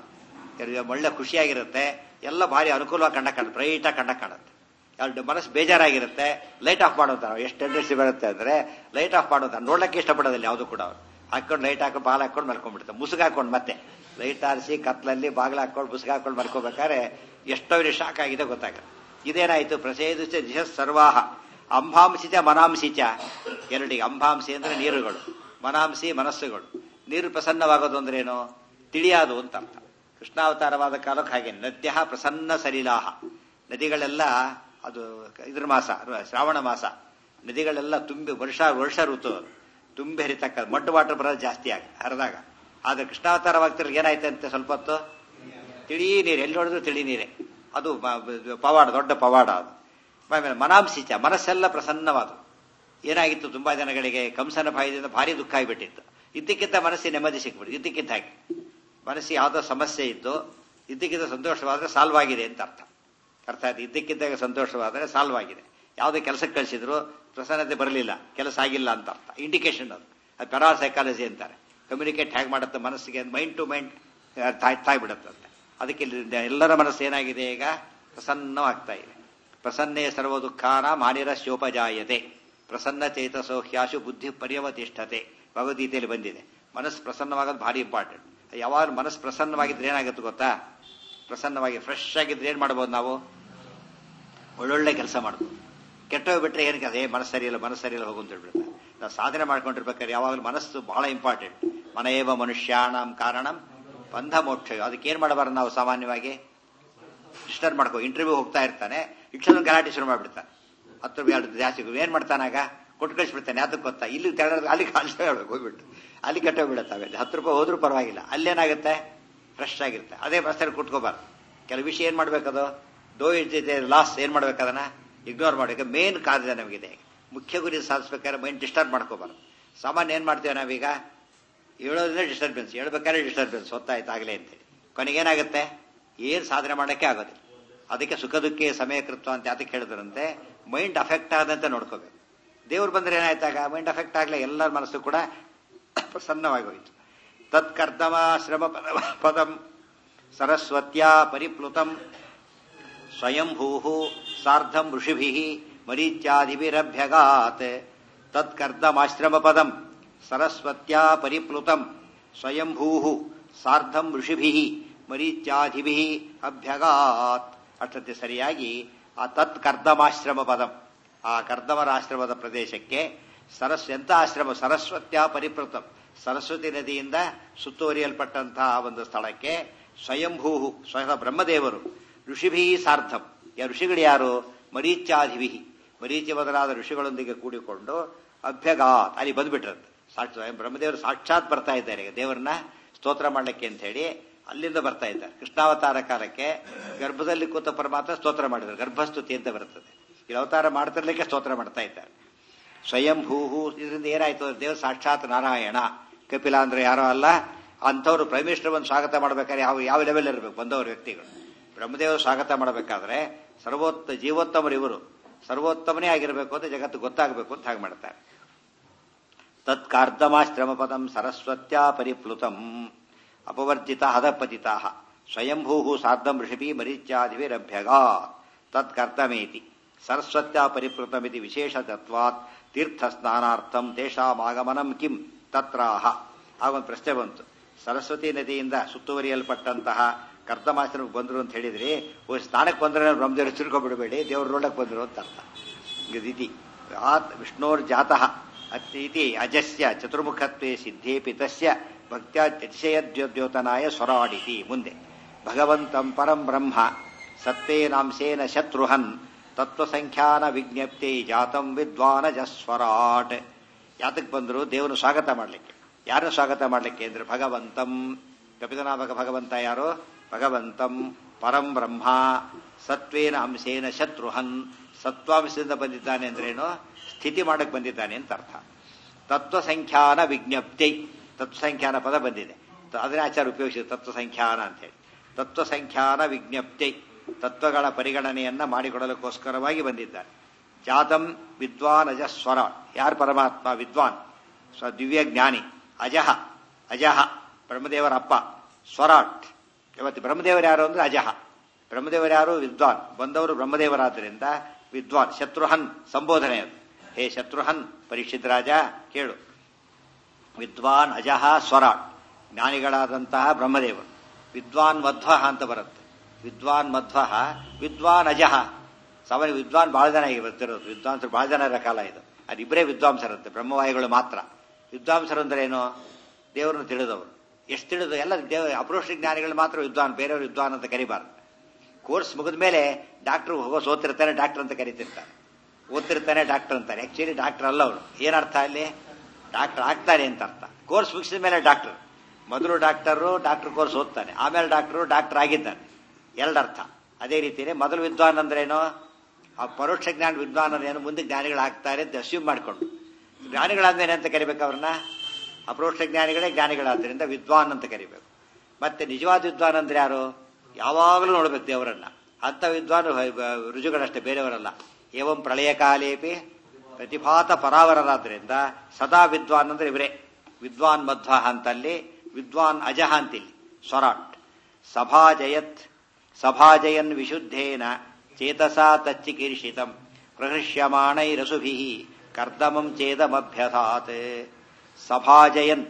A: ಒಳ್ಳೆ ಖುಷಿಯಾಗಿರುತ್ತೆ ಎಲ್ಲ ಭಾರಿ ಅನುಕೂಲವಾಗಿ ಕಂಡ ಕಾಣುತ್ತೆ ಬ್ರೈಟಾಗಿ ಕಂಡ ಕಾಣುತ್ತೆ ಎರಡು ಮನಸ್ಸು ಬೇಜಾರಾಗಿರುತ್ತೆ ಲೈಟ್ ಆಫ್ ಮಾಡೋತಾರೆ ಎಷ್ಟು ಟೆಂಡೆನ್ಸಿ ಬರುತ್ತೆ ಅಂದ್ರೆ ಲೈಟ್ ಆಫ್ ಮಾಡೋದು ನೋಡ್ಲಿಕ್ಕೆ ಇಷ್ಟಪಡೋದಿಲ್ಲ ಯಾವುದು ಕೂಡ ಅವ್ರು ಹಾಕೊಂಡು ಲೈಟ್ ಹಾಕೊಂಡು ಬಾಲ್ ಹಾಕೊಂಡು ಮಲ್ಕೊಂಡ್ಬಿಡ್ತಾರೆ ಮುಸುಗ ಹಾಕೊಂಡು ಮತ್ತೆ ಲೈಟ್ ಆರಿಸಿ ಕತ್ಲಲ್ಲಿ ಬಾಗಿಲು ಹಾಕೊಂಡು ಮುಸುಗ ಹಾಕೊಂಡು ಮಲ್ಕೋಬೇಕಾದ್ರೆ ಎಷ್ಟೋ ಶಾಕ್ ಆಗಿದೆ ಗೊತ್ತಾಗುತ್ತೆ ಇದೇನಾಯ್ತು ಪ್ರಸೇದುಚ ದಿಶ ಸರ್ವಾಹ ಅಂಬಾಂಸಿಚ ಮನಾಂಸಿಚ ಎರಡಿಗೆ ಅಂಬಾಂಸಿ ಅಂದ್ರೆ ನೀರುಗಳು ಮನಾಂಸಿ ಮನಸ್ಸುಗಳು ನೀರು ಪ್ರಸನ್ನವಾಗೋದು ಅಂದ್ರೇನು ತಿಳಿಯಾದು ಅಂತ ಅರ್ಥ ಕೃಷ್ಣಾವತಾರವಾದ ಕಾಲಕ್ಕೆ ಹಾಗೆ ನದ್ಯ ಪ್ರಸನ್ನ ಸಲಿಲಾಹ ನದಿಗಳೆಲ್ಲ ಅದು ಇದ್ರ ಮಾಸ ಶ್ರಾವಣ ಮಾಸ ನದಿಗಳೆಲ್ಲ ತುಂಬಿ ವರ್ಷ ವರ್ಷ ಋತು ತುಂಬಿ ಹರಿತಕ್ಕ ಮಡ್ ವಾಟರ್ ಬರೋದು ಜಾಸ್ತಿ ಆಗಿ ಹರಿದಾಗ ಆದ್ರೆ ಕೃಷ್ಣಾವತಾರವಾಗ್ತಿರ ಏನಾಯ್ತು ಅಂತ ಸ್ವಲ್ಪ ಹೊತ್ತು ತಿಳಿ ನೀರು ಎಲ್ಲಿ ನೋಡಿದ್ರು ತಿಳಿ ನೀರೇ ಅದು ಪವಾಡ ದೊಡ್ಡ ಪವಾಡ ಅದು ಆಮೇಲೆ ಮನಾಂಸಿಚ ಮನಸ್ಸೆಲ್ಲ ಪ್ರಸನ್ನವಾದ ಏನಾಗಿತ್ತು ತುಂಬಾ ಜನಗಳಿಗೆ ಕಂಸನ ಭಯದಿಂದ ಭಾರಿ ದುಃಖ ಆಗಿಬಿಟ್ಟಿತ್ತು ಇದ್ದಕ್ಕಿಂತ ಮನಸ್ಸಿಗೆ ನೆಮ್ಮದಿ ಸಿಕ್ಬಿಟ್ಟು ಇದ್ದಕ್ಕಿಂತ ಹಾಗೆ ಮನಸ್ಸಿಗೆ ಯಾವುದೋ ಸಮಸ್ಯೆ ಇತ್ತು ಇದ್ದಕ್ಕಿಂತ ಸಂತೋಷವಾದ್ರೆ ಸಾಲ್ವ್ ಆಗಿದೆ ಅಂತ ಅರ್ಥ ಅರ್ಥ ಆಯ್ತು ಇದ್ದಕ್ಕಿದ್ದಾಗ ಸಂತೋಷವಾದರೆ ಸಾಲ್ವ್ ಆಗಿದೆ ಯಾವುದೇ ಕೆಲಸಕ್ಕೆ ಕಳಿಸಿದ್ರು ಪ್ರಸನ್ನತೆ ಬರಲಿಲ್ಲ ಕೆಲಸ ಆಗಿಲ್ಲ ಅಂತ ಅರ್ಥ ಇಂಡಿಕೇಶನ್ ಅದು ಅದು ಪೆರಾರ್ ಸೈಕಾಲಜಿ ಅಂತಾರೆ ಕಮ್ಯುನಿಕೇಟ್ ಹೇಗೆ ಮಾಡುತ್ತೆ ಮನಸ್ಸಿಗೆ ಮೈಂಡ್ ಟು ಮೈಂಡ್ ತಾಯ್ಬಿಡುತ್ತಂತೆ ಅದಕ್ಕೆ ಎಲ್ಲರ ಮನಸ್ಸು ಏನಾಗಿದೆ ಈಗ ಪ್ರಸನ್ನವಾಗ್ತಾ ಇದೆ ಪ್ರಸನ್ನೇ ಸರ್ವ ದುಃಖಾನ ಮಾನಿರ ಶೋಪಜಾಯತೆ ಪ್ರಸನ್ನ ಚೇತಸೋ ಹ್ಯಾಶು ಬುದ್ಧಿ ಪರ್ಯವತಿಷ್ಠತೆ ಭಗವದ್ಗೀತೆಯಲ್ಲಿ ಬಂದಿದೆ ಮನಸ್ಸು ಪ್ರಸನ್ನವಾಗೋದು ಭಾರಿ ಇಂಪಾರ್ಟೆಂಟ್ ಯಾವಾಗ ಮನಸ್ಸು ಪ್ರಸನ್ನವಾಗಿದ್ರೆ ಏನಾಗುತ್ತೆ ಗೊತ್ತಾ ಪ್ರಸನ್ನವಾಗಿ ಫ್ರೆಶ್ ಆಗಿದ್ರೆ ಏನ್ ಮಾಡ್ಬೋದು ನಾವು ಒಳ್ಳೊಳ್ಳೆ ಕೆಲಸ ಮಾಡ್ಬೋದು ಕೆಟ್ಟೋಗ್ಬಿಟ್ರೆ ಏನಕ್ಕೆ ಅದೇ ಮನಸ್ಸು ಸರಿಯಿಲ್ಲ ಮನಸ್ಸು ಸರಿಯಿಲ್ಲ ಹೋಗು ಅಂತ ಹೇಳ್ಬಿಡ್ತಾರೆ ನಾವು ಸಾಧನೆ ಮಾಡ್ಕೊಂಡಿರ್ಬೇಕಾದ್ರೆ ಯಾವಾಗಲೂ ಮನಸ್ಸು ಬಹಳ ಇಂಪಾರ್ಟೆಂಟ್ ಮನೆಯವ ಮನುಷ್ಯಾಣಂ ಕಾರಣಂ ಬಂಧ ಮೋಕ್ಷ ಅದಕ್ಕೆ ಏನ್ ಮಾಡಬಾರ್ದು ನಾವು ಸಾಮಾನ್ಯವಾಗಿ ಡಿಸ್ಟರ್ಬ್ ಮಾಡ್ಕೋ ಇಂಟರ್ವ್ಯೂ ಹೋಗ್ತಾ ಇರ್ತಾನೆ ಇಷ್ಟೊಂದು ಗಲಾಟೆ ಶುರು ಮಾಡ್ಬಿಡ್ತಾನೆ ಹತ್ತು ರೂಪಾಯಿ ಎರಡು ಜಾಸ್ತಿ ಏನ್ ಮಾಡ್ತಾನಾಗ ಕೊಟ್ಟು ಕಳಿಸ್ಬಿಡ್ತಾನೆ ಅದಕ್ಕೆ ಗೊತ್ತಾ ಇಲ್ಲಿ ತೆರಳ ಅಲ್ಲಿ ಕಾಲಿಸ ಹೇಳ್ಬೇಕು ಹೋಗ್ಬಿಟ್ಟು ಅಲ್ಲಿ ಕೆಟ್ಟೋಗ್ಬಿಡುತ್ತವೆ ಹತ್ತು ರೂಪಾಯಿ ಹೋದ್ರೂ ಪರವಾಗಿಲ್ಲ ಅಲ್ಲೇನಾಗುತ್ತೆ ಫ್ರೆಶ್ ಆಗಿರುತ್ತೆ ಅದೇ ಬಸ್ಸಲ್ಲಿ ಕುಟ್ಕೋಬಾರ್ದು ಕೆಲವು ವಿಷಯ ಏನ್ ಮಾಡ್ಬೇಕದು ಡೋ ಇದ್ದಿದೆ ಲಾಸ್ ಏನ್ ಮಾಡ್ಬೇಕು ಅದನ್ನ ಇಗ್ನೋರ್ ಮಾಡಬೇಕು ಮೇನ್ ಕಾರಣ ನಮಗಿದೆ ಮುಖ್ಯ ಗುರಿ ಸಾಧಿಸ್ಬೇಕಾದ್ರೆ ಮೈಂಡ್ ಡಿಸ್ಟರ್ಬ್ ಮಾಡ್ಕೋಬಾರ್ದು ಸಾಮಾನ್ಯ ಏನ್ ಮಾಡ್ತೇವೆ ನಾವೀಗ ಹೇಳೋದ್ರೆ ಡಿಸ್ಟರ್ಬೆನ್ಸ್ ಹೇಳ್ಬೇಕಾದ್ರೆ ಡಿಸ್ಟರ್ಬೆನ್ಸ್ ಹೊತ್ತಾಯ್ತಾಗಲೇ ಅಂತೇಳಿ ಕೊನೆಗೇನಾಗುತ್ತೆ ಏನ್ ಸಾಧನೆ ಮಾಡಕ್ಕೆ ಆಗೋದಿಲ್ಲ ಅದಕ್ಕೆ ಸುಖ ದುಃಖಿ ಸಮಯಕೃತ್ವ ಅಂತ ಅದಕ್ಕೆ ಹೇಳಿದ್ರಂತೆ ಮೈಂಡ್ ಅಫೆಕ್ಟ್ ಆದಂತೆ ನೋಡ್ಕೋಬೇಕು ದೇವ್ರು ಬಂದ್ರೆ ಏನಾಯ್ತಾಗ ಮೈಂಡ್ ಅಫೆಕ್ಟ್ ಆಗ್ಲೇ ಎಲ್ಲರ ಮನಸ್ಸು ಕೂಡ ಪ್ರಸನ್ನವಾಗಿ ಹೋಯಿತು ತತ್ಕರ್ದಮ ಶ್ರಮ ಪದ ಪದಂ ಸರಸ್ವತ್ಯ ಪರಿಪ್ಲುತಂ ಸ್ವಯಂಭೂ ಸಾರ್ಧಂ ಋಷಿಭಿ ಮರೀಚ್ಯಾದಿಭಿರಭ್ಯಗಾತ್ ತತ್ಕರ್ದಮಾಶ್ರಮ ಪದಂ ಸರಸ್ವತ್ಯ ಪರಿಪ್ಲುತಂ ಸ್ವಯಂಭೂ ಸಾರ್ಧಂ ಋಷಿಭಿ ಮರೀಚ್ಯಾದಿಭಿ ಅಭ್ಯಗಾತ್ ಅಷ್ಟೊತ್ತೆ ಸರಿಯಾಗಿ ಆ ತತ್ ಕರ್ದಮಾಶ್ರಮ ಪದಂ ಆ ಕರ್ದಮರಾಶ್ರಮದ ಪ್ರದೇಶಕ್ಕೆ ಸರಸ್ ಎಂತ ಆಶ್ರಮ ಸರಸ್ವತ್ಯ ಪರಿಪ್ಲುತಂ ಸರಸ್ವತಿ ನದಿಯಿಂದ ಸುತ್ತುವರಿಯಲ್ಪಟ್ಟಂತಹ ಒಂದು ಸ್ಥಳಕ್ಕೆ ಸ್ವಯಂಭೂ ಸ್ವಯಂ ಬ್ರಹ್ಮದೇವರು ಋಷಿಭಿ ಸಾರ್ಧಂ ಯಾ ಋಷಿಗಳು ಯಾರು ಮರೀಚ್ಯಾಧಿಭಿ ಮರೀಚಿ ಮೊದಲಾದ ಋಷಿಗಳೊಂದಿಗೆ ಕೂಡಿಕೊಂಡು ಅಭ್ಯಗಾತ್ ಅಲ್ಲಿ ಬಂದ್ಬಿಟ್ರಂತೆ ಸಾಕ್ಷಾತ್ ಬ್ರಹ್ಮದೇವರು ಸಾಕ್ಷಾತ್ ಬರ್ತಾ ಇದ್ದಾರೆ ಈಗ ದೇವರನ್ನ ಸ್ತೋತ್ರ ಮಾಡ್ಲಿಕ್ಕೆ ಅಂತ ಹೇಳಿ ಅಲ್ಲಿಂದ ಬರ್ತಾ ಇದ್ದಾರೆ ಕೃಷ್ಣಾವತಾರ ಕಾಲಕ್ಕೆ ಗರ್ಭದಲ್ಲಿ ಕೂತ ಪರಮಾತ್ಮ ಸ್ತೋತ್ರ ಮಾಡಿದ್ರು ಗರ್ಭಸ್ತುತಿ ಅಂತ ಬರ್ತದೆ ಇಲ್ಲಿ ಅವತಾರ ಮಾಡ್ತಿರ್ಲಿಕ್ಕೆ ಸ್ತೋತ್ರ ಮಾಡ್ತಾ ಇದ್ದಾರೆ ಸ್ವಯಂಭೂ ಇದರಿಂದ ಏನಾಯ್ತು ದೇವ ಸಾಕ್ಷಾತ್ ನಾರಾಯಣ ಕಪಿಲ ಅಂದ್ರೆ ಯಾರೋ ಅಲ್ಲ ಅಂಥವ್ರು ಪ್ರೈಮ್ ಮಿನಿಸ್ಟರ್ ಬಂದು ಸ್ವಾಗತ ಮಾಡ್ಬೇಕಾದ್ರೆ ಯಾವ ಯಾವ ಲೆವೆಲ್ ಇರಬೇಕು ಬಂದವರು ವ್ಯಕ್ತಿಗಳು ಬ್ರಹ್ಮದೇವರು ಸ್ವಾಗತ ಮಾಡಬೇಕಾದ್ರೆ ಸರ್ವೋತ್ತ ಜೀವೋತ್ತಮರು ಇವರು ಸರ್ವೋತ್ತಮನೇ ಆಗಿರಬೇಕು ಅಂತ ಜಗತ್ತು ಗೊತ್ತಾಗಬೇಕು ಅಂತ ಹಾಗೆ ಮಾಡ್ತಾರೆ ತತ್ಕಾರ್ದಮಾಶ್ರಮ ಪದಂ ಸರಸ್ವತ್ಯ ಪರಿಪ್ಲುತಂ ಅಪವರ್ಜಿತ ಹದಪತಿತಾ ಸ್ವಯಂಭೂ ಸಾರ್ಧಂ ಋಷಿಭಿ ಮರೀಚ್ಯಾದಿಭಿರಭ್ಯಗಾ ತತ್ಕರ್ದಮೇತಿ ಸರಸ್ವತ್ಯ ಪರಿಪ್ಲುತಮಿತಿ ವಿಶೇಷತತ್ವಾತ್ ತೀರ್ಥ ಸ್ನಾನಾರ್ಥಂ ತೇಷಾಮಾಗಮನಂ ಕಿಂ ತತ್ರಾಹ ಆಗೊಂದು ಪ್ರಶ್ನೆ ಬಂತು ಸರಸ್ವತಿ ನದಿಯಿಂದ ಸುತ್ತುವರಿಯಲ್ಪಟ್ಟಂತಹ ಕರ್ದಮಾಶ್ರಮಕ್ಕೆ ಬಂದ್ರು ಅಂತ ಹೇಳಿದ್ರಿ ಓ ಸ್ನಾನಕ್ಕೆ ಬಂದ್ರೆ ಬ್ರಹ್ಮದೇವರು ತಿಳ್ಕೊಬಿಡಬೇಡಿ ದೇವ್ರು ನೋಡಕ್ ಬಂದ್ರು ಅಂತ ಅರ್ಥ ಇದಿ ಆತ್ ವಿಷ್ಣೋರ್ ಜಾತಃ ಅತ್ತೀತಿ ಅಜಸ್ಯ ಚತುರ್ಮುಖತ್ವೇ ಸಿದ್ಧೇಪಿ ತಸ್ಯ ಭಕ್ತ್ಯಾತಿಶಯದ್ಯೋತನಾಯ ಸ್ವರಾಡಿತಿ ಮುಂದೆ ಭಗವಂತಂ ಪರಂ ಬ್ರಹ್ಮ ಸತ್ವೇನಾಂಶೇನ ಶತ್ರುಹನ್ ತತ್ವಸಂಖ್ಯಾನ ವಿಜ್ಞಪ್ತಿ ಜಾತಂ ವಿದ್ವಾನಜಸ್ವರಾಟ್ ಯಾತಕ್ಕೆ ಬಂದ್ರು ದೇವನು ಸ್ವಾಗತ ಮಾಡಲಿಕ್ಕೆ ಯಾರನ್ನು ಸ್ವಾಗತ ಮಾಡಲಿಕ್ಕೆ ಅಂದ್ರೆ ಭಗವಂತಂ ಕಪಿತನಾಮಕ ಭಗವಂತ ಯಾರು ಭಗವಂತಂ ಪರಂ ಬ್ರಹ್ಮ ಸತ್ವೇನ ಅಂಶೇನ ಶತ್ರುಹನ್ ಸತ್ವಾಂಶದಿಂದ ಬಂದಿದ್ದಾನೆ ಅಂದ್ರೇನು ಸ್ಥಿತಿ ಮಾಡಕ್ ಬಂದಿದ್ದಾನೆ ಅಂತ ಅರ್ಥ ತತ್ವಸಂಖ್ಯಾನ ವಿಜ್ಞಪ್ತಿ ತತ್ವಸಂಖ್ಯಾನ ಪದ ಬಂದಿದೆ ಅದನ್ನೇ ಆಚಾರ ಉಪಯೋಗಿಸಿದೆ ತತ್ವಸಂಖ್ಯಾನ ಅಂತ ಹೇಳಿ ತತ್ವಸಂಖ್ಯಾನ ವಿಜ್ಞಪ್ತಿ ತತ್ವಗಳ ಪರಿಗಣನೆಯನ್ನ ಮಾಡಿಕೊಡಲಿಕ್ಕೋಸ್ಕರವಾಗಿ ಬಂದಿದ್ದಾನೆ ಜಾತಂ ವಿದ್ವಾನ್ ಅಜ ಸ್ವರ ಯಾರು ಪರಮಾತ್ಮ ವಿದ್ವಾನ್ ಸ್ವ ದಿವ್ಯ ಜ್ಞಾನಿ ಅಜಹ ಅಜಹ ಬ್ರಹ್ಮದೇವರ ಅಪ್ಪ ಸ್ವರಾಟ್ ಇವತ್ತು ಬ್ರಹ್ಮದೇವರು ಯಾರು ಅಂದ್ರೆ ಅಜಹ ಬ್ರಹ್ಮದೇವರು ಯಾರು ವಿದ್ವಾನ್ ಬಂದವರು ಬ್ರಹ್ಮದೇವರಾದ್ದರಿಂದ ವಿದ್ವಾನ್ ಶತ್ರುಹನ್ ಸಂಬೋಧನೆ ಅದು ಹೇ ಶತ್ರುಹನ್ ಪರೀಕ್ಷಿತ್ ರಾಜ ಕೇಳು ವಿದ್ವಾನ್ ಅಜಹ ಸ್ವರಾಟ್ ಜ್ಞಾನಿಗಳಾದಂತಹ ಬ್ರಹ್ಮದೇವರು ವಿದ್ವಾನ್ ಮಧ್ವ ಅಂತ ಬರುತ್ತೆ ವಿದ್ವಾನ್ ಮಧ್ವ ವಿದ್ವಾನ್ ಅಜಹ ಸಾಮಾನ್ಯ ವಿದ್ವಾನ್ ಬಹಳ ಜನ ಈಗ ಬರ್ತಿರೋದು ವಿದ್ವಾಂಸರು ಬಹಳ ಜನ ಇರೋ ಕಾಲ ಇದು ಅದಿಬ್ಬರೇ ವಿದ್ವಾಂಸರಂತೆ ಬ್ರಹ್ಮವಾಯುಗಳು ಮಾತ್ರ ವಿದ್ವಾಂಸರು ಅಂದ್ರೆ ಏನು ದೇವರನ್ನು ತಿಳಿದವರು ಎಷ್ಟು ತಿಳಿದು ಎಲ್ಲ ದೇವ ಅಪರೋಕ್ಷ ಜ್ಞಾನಿಗಳು ಮಾತ್ರ ವಿದ್ವಾನ್ ಬೇರೆಯವರು ವಿದ್ವಾನ್ ಅಂತ ಕರಿಬಾರ್ದು ಕೋರ್ಸ್ ಮುಗಿದ ಮೇಲೆ ಡಾಕ್ಟರ್ ಹೋಗೋ ಓದ್ತಿರ್ತಾನೆ ಡಾಕ್ಟರ್ ಅಂತ ಕರಿತಿರ್ತಾರೆ ಓದ್ತಿರ್ತಾನೆ ಡಾಕ್ಟರ್ ಅಂತಾರೆ ಆಕ್ಚುಲಿ ಡಾಕ್ಟರ್ ಅಲ್ಲ ಅವರು ಏನರ್ಥ ಅಲ್ಲಿ ಡಾಕ್ಟರ್ ಆಗ್ತಾರೆ ಅಂತ ಅರ್ಥ ಕೋರ್ಸ್ ಮುಗಿಸಿದ ಮೇಲೆ ಡಾಕ್ಟರ್ ಮೊದಲು ಡಾಕ್ಟರು ಡಾಕ್ಟರ್ ಕೋರ್ಸ್ ಓದ್ತಾನೆ ಆಮೇಲೆ ಡಾಕ್ಟರು ಡಾಕ್ಟರ್ ಆಗಿದ್ದಾನೆ ಎರಡರ್ಥ ಅದೇ ರೀತಿಯೇ ಮೊದಲು ವಿದ್ವಾನ್ ಅಂದ್ರೇನು ಆ ಪರೋಕ್ಷ ಜ್ಞಾನ ವಿದ್ವಾನ್ ಏನು ಮುಂದೆ ಜ್ಞಾನಿಗಳಾಗ್ತಾರೆ ಅಂತ ಅಸ್ಯೂಮ್ ಮಾಡಿಕೊಂಡು ಜ್ಞಾನಿಗಳಾದ್ಮೇಲೆ ಅಂತ ಕರಿಬೇಕು ಅವ್ರನ್ನ ಅಪರೋಕ್ಷ ಜ್ಞಾನಿಗಳೇ ಜ್ಞಾನಿಗಳಾದ್ರಿಂದ ವಿದ್ವಾನ್ ಅಂತ ಕರಿಬೇಕು ಮತ್ತೆ ನಿಜವಾದ ವಿದ್ವಾನ್ ಅಂದ್ರೆ ಯಾರು ಯಾವಾಗಲೂ ನೋಡ್ಬೇಕು ದೇವರನ್ನ ಅಂತ ವಿದ್ವಾನ್ ರುಜುಗಳಷ್ಟೇ ಬೇರೆಯವರಲ್ಲ ಏವಂ ಪ್ರಳಯ ಕಾಲೇಪಿ ಪ್ರತಿಭಾತ ಪರಾವರರಾದ್ರಿಂದ ಸದಾ ವಿದ್ವಾನ್ ಅಂದ್ರೆ ಇವರೇ ವಿದ್ವಾನ್ ಮಧ್ವ ಅಂತಲ್ಲಿ ವಿದ್ವಾನ್ ಅಜಹ ಅಂತಿಲ್ಲಿ ಸ್ವರಾಟ್ ಸಭಾಜಯತ್ ಸಭಾಜಯನ್ ವಿಶುದ್ಧೇನ ಚೇತಸಾ ತಚ್ಚಿಕೀರ್ಷಿತಂ ಪ್ರಹೃಷ್ಯಮಾಣೈರಸುಭಿ ಕರ್ದಮಂ ಚೇದಮಭ್ಯಥಾತ್ ಸಭಾಜಯನ್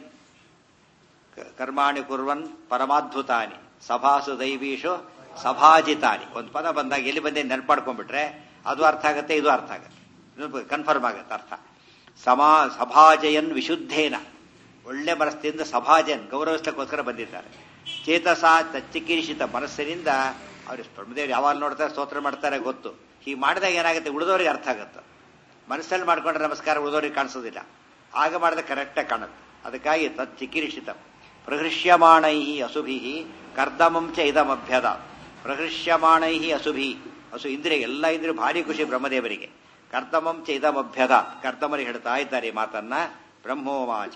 A: ಕರ್ಮಾಣಿ ಕುರ್ವನ್ ಪರಮಾದ್ಭುತಾನಿ ಸಭಾಸು ದೈವೀಶು ಸಭಾಜಿತಾನಿ ಒಂದು ಪದ ಬಂದಾಗ ಎಲ್ಲಿ ಬಂದೆ ನೆನ್ಪಾಡ್ಕೊಂಡ್ಬಿಟ್ರೆ ಅದು ಅರ್ಥ ಆಗುತ್ತೆ ಇದು ಅರ್ಥ ಆಗುತ್ತೆ ಕನ್ಫರ್ಮ್ ಆಗುತ್ತೆ ಅರ್ಥ ಸಮಾ ಸಭಾಜಯನ್ ವಿಶುದ್ಧೇನ ಒಳ್ಳೆ ಮನಸ್ಸಿನಿಂದ ಸಭಾಜನ್ ಗೌರವಿಸಲಿಕ್ಕೋಸ್ಕರ ಬಂದಿದ್ದಾರೆ ಚೇತಸ ತಚ್ಚಿಕಿರಿಸಿತ ಮನಸ್ಸಿನಿಂದ ಅವರು ಬ್ರಹ್ಮದೇವರು ಯಾವಾಗ ನೋಡ್ತಾರೆ ಸ್ತೋತ್ರ ಮಾಡ್ತಾರೆ ಗೊತ್ತು ಹೀಗೆ ಮಾಡಿದಾಗ ಏನಾಗುತ್ತೆ ಉಳಿದವರಿಗೆ ಅರ್ಥ ಆಗುತ್ತೆ ಮನಸ್ಸಲ್ಲಿ ಮಾಡ್ಕೊಂಡ್ರೆ ನಮಸ್ಕಾರ ಉಳಿದವರಿಗೆ ಕಾಣಿಸೋದಿಲ್ಲ ಆಗ ಮಾಡಿದ್ರೆ ಕರೆಕ್ಟಾಗಿ ಕಾಣುತ್ತೆ ಅದಕ್ಕಾಗಿ ತತ್ ಚಿಕಿರಿಷಿತ ಪ್ರಹೃಷ್ಯಮಾಣೈ ಅಸುಭಿ ಕರ್ದಮಂ ಚ ಇದಮಭ್ಯದ ಪ್ರಹೃಷ್ಯಮಾಣೈ ಅಸುಭಿ ಹಸು ಇಂದ್ರಿಯ ಎಲ್ಲ ಇಂದ್ರಿಯ ಭಾರಿ ಖುಷಿ ಬ್ರಹ್ಮದೇವರಿಗೆ ಕರ್ದಮಂ ಚ ಇದಮಭ್ಯದ ಕರ್ದಮರಿಗೆ ಹೇಳ್ತಾ ಇದ್ದಾರೆ ಈ ಮಾತನ್ನ ಬ್ರಹ್ಮೋವಾಚ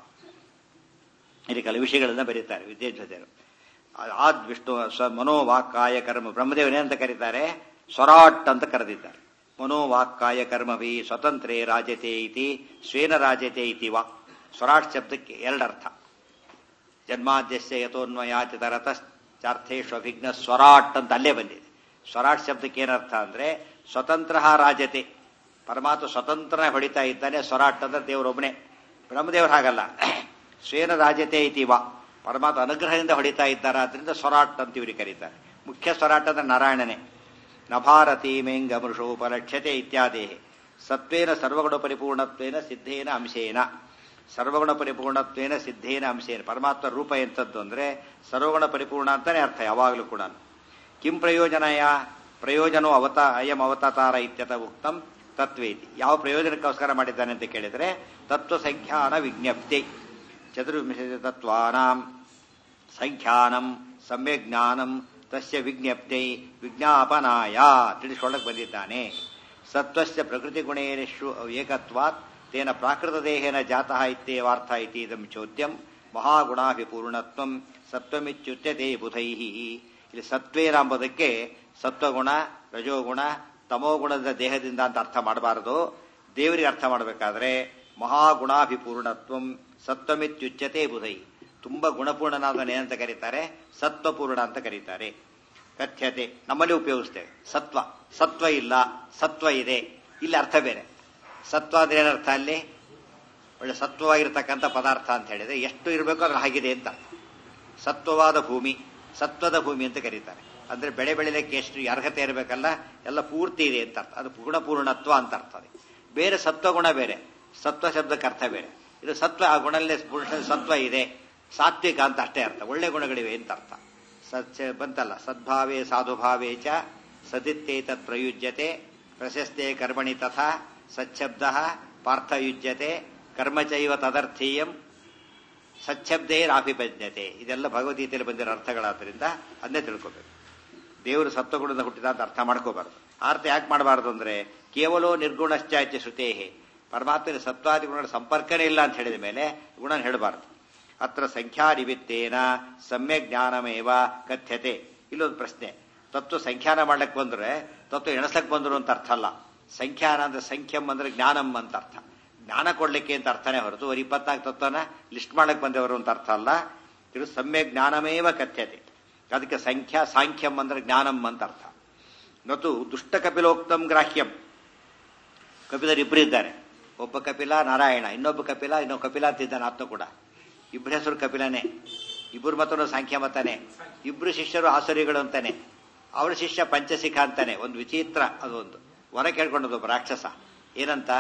A: ಇಲ್ಲಿ ಕೆಲವು ವಿಷಯಗಳನ್ನ ಬರೀತಾರೆ ವಿದ್ಯಾಧ್ವಜರು ಆದ್ ವಿಷ್ಣು ಸ್ವ ಮನೋವಾಕ್ಕಾಯ ಕರ್ಮ ಬ್ರಹ್ಮದೇವನೇ ಕರೀತಾರೆ ಸ್ವರಾಟ್ ಅಂತ ಕರೆದಿದ್ದಾರೆ ಮನೋವಾಕ್ಕಾಯ ಕರ್ಮಭಿ ಸ್ವತಂತ್ರೇ ರಾಜತೆ ಇತಿ ಸ್ವೇನ ರಾಜತೆ ಇತಿ ವಾ ಸ್ವರಾಟ್ ಶಬ್ದಕ್ಕೆ ಎರಡರ್ಥ ಜನ್ಮಾದ್ಯಸ್ಯ ಯಥೋನ್ಮಯಾಚಿತ ರಥಶ್ಚಾರ್ಥೇಶ್ವಭಿಘ್ನ ಸ್ವರಾಟ್ ಅಂತ ಅಲ್ಲೇ ಬಂದಿದೆ ಸ್ವರಾಟ್ ಶಬ್ದಕ್ಕೆ ಏನರ್ಥ ಅಂದ್ರೆ ಸ್ವತಂತ್ರ ರಾಜತೆ ಪರಮಾತ್ಮ ಸ್ವತಂತ್ರ ಹೊಡಿತಾ ಇದ್ದಾನೆ ಸ್ವರಾಟ್ ಅಂದ್ರೆ ದೇವರೊಬ್ಬನೇ ಬ್ರಹ್ಮದೇವರು ಹಾಗಲ್ಲ ಸ್ವೇನ ರಾಜತೆ ಇತಿ ವಾ ಪರಮಾತ್ಮ ಅನುಗ್ರಹದಿಂದ ಹೊಡಿತಾ ಇದ್ದಾರೆ ಅದರಿಂದ ಸ್ವರಾಟ್ ಅಂತ ಇವ್ರಿಗೆ ಕರೀತಾರೆ ಮುಖ್ಯ ಸ್ವರಾಟ್ ಅಂದ್ರೆ ನಾರಾಯಣನೇ ನಭಾರತಿ ಮೇಂಗ ಮೃಷೋಪಲಕ್ಷ್ಯತೆ ಇತ್ಯಾದಿ ಸತ್ವೇನ ಸರ್ವಗುಣ ಪರಿಪೂರ್ಣತ್ವೇನ ಸಿದ್ಧೇನ ಅಂಶೇನ ಸರ್ವಗುಣ ಪರಿಪೂರ್ಣತ್ವೇನ ಸಿದ್ಧೇನ ಅಂಶೇನ ಪರಮಾತ್ಮ ರೂಪ ಎಂಥದ್ದು ಅಂದ್ರೆ ಸರ್ವಗುಣ ಪರಿಪೂರ್ಣ ಅಂತಾನೆ ಅರ್ಥ ಯಾವಾಗಲೂ ಕೂಡ ಕಿಂ ಪ್ರಯೋಜನಯ ಪ್ರಯೋಜನೋ ಅವತ ಅಯಂ ಅವತಾರ ಇತ್ಯತ ಉಕ್ತಂ ತತ್ವೇತಿ ಯಾವ ಪ್ರಯೋಜನಕ್ಕೋಸ್ಕರ ಮಾಡಿದ್ದಾನೆ ಅಂತ ಕೇಳಿದ್ರೆ ತತ್ವ ಸಂಖ್ಯಾನ ವಿಜ್ಞಪ್ತಿ ಚತುರ್ವಿಂಶತಿ ತತ್ವಾನಾಂ ಸಂಖ್ಯಾನಂ ಸಮ್ಯಕ್ ಜ್ಞಾನಂ ತಸ್ಯ ವಿಜ್ಞಪ್ತಿ ವಿಜ್ಞಾಪನಾಯ ತಿಳಿಸ್ಕೊಳ್ಳಕ್ ಬಂದಿದ್ದಾನೆ ಸತ್ವಸ್ಯ ಪ್ರಕೃತಿ ಗುಣೇಶು ಏಕತ್ವಾತ್ ತೇನ ಪ್ರಾಕೃತ ದೇಹೇನ ಜಾತಃ ಇತ್ಯೇವಾರ್ಥ ಇತಿ ಇದಂ ಚೋದ್ಯಂ ಮಹಾಗುಣಾಭಿಪೂರ್ಣತ್ವಂ ಸತ್ವಮಿತ್ಯುಚ್ಯತೆ ಬುಧೈಹಿ ಇಲ್ಲಿ ಸತ್ವೇನ ಎಂಬುದಕ್ಕೆ ಸತ್ವಗುಣ ರಜೋಗುಣ ತಮೋಗುಣದ ದೇಹದಿಂದ ಅಂತ ಅರ್ಥ ಮಾಡಬಾರದು ದೇವರಿಗೆ ಅರ್ಥ ಮಾಡಬೇಕಾದ್ರೆ ಮಹಾಗುಣಾಭಿಪೂರ್ಣತ್ವಂ ಸತ್ವಮಿತ್ಯುಚ್ಯತೆ ಬುಧೈ ತುಂಬಾ ಗುಣಪೂರ್ಣನಾದವನೇ ಅಂತ ಕರೀತಾರೆ ಸತ್ವಪೂರ್ಣ ಅಂತ ಕರೀತಾರೆ ಕಥ್ಯತೆ ನಮ್ಮಲ್ಲಿ ಉಪಯೋಗಿಸ್ತೇವೆ ಸತ್ವ ಸತ್ವ ಇಲ್ಲ ಸತ್ವ ಇದೆ ಇಲ್ಲಿ ಅರ್ಥ ಬೇರೆ ಸತ್ವ ಅಂದ್ರೆ ಏನರ್ಥ ಅಲ್ಲಿ ಒಳ್ಳೆ ಸತ್ವವಾಗಿರ್ತಕ್ಕಂಥ ಪದಾರ್ಥ ಅಂತ ಹೇಳಿದ್ರೆ ಎಷ್ಟು ಇರಬೇಕು ಅದ್ರ ಹಾಗಿದೆ ಅಂತ ಸತ್ವವಾದ ಭೂಮಿ ಸತ್ವದ ಭೂಮಿ ಅಂತ ಕರೀತಾರೆ ಅಂದ್ರೆ ಬೆಳೆ ಬೆಳಿಲಿಕ್ಕೆ ಎಷ್ಟು ಅರ್ಹತೆ ಇರಬೇಕಲ್ಲ ಎಲ್ಲ ಪೂರ್ತಿ ಇದೆ ಅಂತ ಅರ್ಥ ಅದು ಗುಣಪೂರ್ಣತ್ವ ಅಂತ ಅರ್ಥ ಅದು ಬೇರೆ ಸತ್ವಗುಣ ಬೇರೆ ಸತ್ವ ಶಬ್ದಕ್ಕೆ ಅರ್ಥ ಬೇರೆ ಇದು ಸತ್ವ ಆ ಗುಣಲ್ಲೇ ಪುರುಷ ಸತ್ವ ಇದೆ ಸಾತ್ವಿಕ ಅಂತ ಅಷ್ಟೇ ಅರ್ಥ ಒಳ್ಳೆ ಗುಣಗಳಿವೆ ಅಂತ ಅರ್ಥ ಸತ್ಯ ಬಂತಲ್ಲ ಸದ್ಭಾವೇ ಸಾಧುಭಾವೇ ಚ ಸದಿತ್ತೇತತ್ ಪ್ರಯುಜ್ಯತೆ ಪ್ರಶಸ್ತೆ ಕರ್ಮಣಿ ತಥಾ ಸಚ್ಛಬ್ದ ಪಾರ್ಥಯುಜ್ಯತೆ ಕರ್ಮಚೈವ ತದರ್ಥೀಯಂ ಸಚ್ಛಬ್ದೇ ರಾಭಿಪಜ್ಞತೆ ಇದೆಲ್ಲ ಭಗವದ್ಗೀತೆಯಲ್ಲಿ ಬಂದಿರೋ ಅರ್ಥಗಳಾದ್ರಿಂದ ಅದನ್ನೇ ತಿಳ್ಕೋಬೇಕು ದೇವರು ಸತ್ವಗುಣದ ಹುಟ್ಟಿದ ಅಂತ ಅರ್ಥ ಮಾಡ್ಕೋಬಾರದು ಅರ್ಥ ಯಾಕೆ ಮಾಡಬಾರದು ಅಂದ್ರೆ ಕೇವಲೋ ನಿರ್ಗುಣಶ್ಚಾಚ್ಯ ಶ್ರುತೇಹೆ ಪರಮಾತ್ಮನ ಸತ್ವಾದಿ ಗುಣಗಳ ಸಂಪರ್ಕನೇ ಇಲ್ಲ ಅಂತ ಹೇಳಿದ ಮೇಲೆ ಗುಣ ಹೇಳಬಾರದು ಅತ್ರ ಸಂಖ್ಯಾನಿಮಿತ್ತೇನ ಸಮ್ಯಕ್ ಜ್ಞಾನಮೇವ ಕಥ್ಯತೆ ಇಲ್ಲೊಂದು ಪ್ರಶ್ನೆ ತತ್ವ ಸಂಖ್ಯಾನ ಮಾಡ್ಲಿಕ್ಕೆ ಬಂದ್ರೆ ತತ್ವ ಎಣಸಕ್ ಬಂದ್ರು ಅಂತ ಅರ್ಥ ಅಲ್ಲ ಸಂಖ್ಯಾನ ಅಂದ್ರೆ ಸಂಖ್ಯಂ ಅಂದ್ರೆ ಜ್ಞಾನಂ ಅಂತ ಅರ್ಥ ಜ್ಞಾನ ಕೊಡ್ಲಿಕ್ಕೆ ಅಂತ ಅರ್ಥನೇ ಹೊರತು ಅವ್ರು ಇಪ್ಪತ್ನಾಲ್ಕು ತತ್ವನ ಲಿಸ್ಟ್ ಮಾಡಕ್ ಬಂದವರು ಅಂತ ಅರ್ಥ ಅಲ್ಲ ಇದು ಸಮ್ಯಕ್ ಜ್ಞಾನಮೇವ ಕಥ್ಯತೆ ಅದಕ್ಕೆ ಸಂಖ್ಯಾ ಸಾಂಖ್ಯಂ ಅಂದ್ರೆ ಜ್ಞಾನಂ ಅಂತ ಅರ್ಥ ನತು ದುಷ್ಟ ಕಪಿಲೋಕ್ತಂ ಗ್ರಾಹ್ಯಂ ಕಪಿಲರು ಇಬ್ಬರು ಇದ್ದಾರೆ ಒಬ್ಬ ಕಪಿಲ ನಾರಾಯಣ ಇನ್ನೊಬ್ಬ ಕಪಿಲ ಇನ್ನೊಬ್ಬ ಕಪಿಲ ಅಂತಿದ್ದಾನೆ ಆತ್ಮ ಕೂಡ ಇಬ್ಬರ ಹೆಸರು ಕಪಿಲನೇ ಇಬ್ಬರು ಮತನು ಸಾಂಖ್ಯ ಮತನೇ ಇಬ್ರು ಶಿಷ್ಯರು ಆಸುರಿಗಳು ಅಂತಾನೆ ಅವರ ಶಿಷ್ಯ ಪಂಚಶಿಖ ಅಂತಾನೆ ಒಂದು ವಿಚಿತ್ರ ಅದೊಂದು ವರ ಕೇಳ್ಕೊಂಡದ್ದು ಒಬ್ಬ ರಾಕ್ಷಸ ಏನಂತ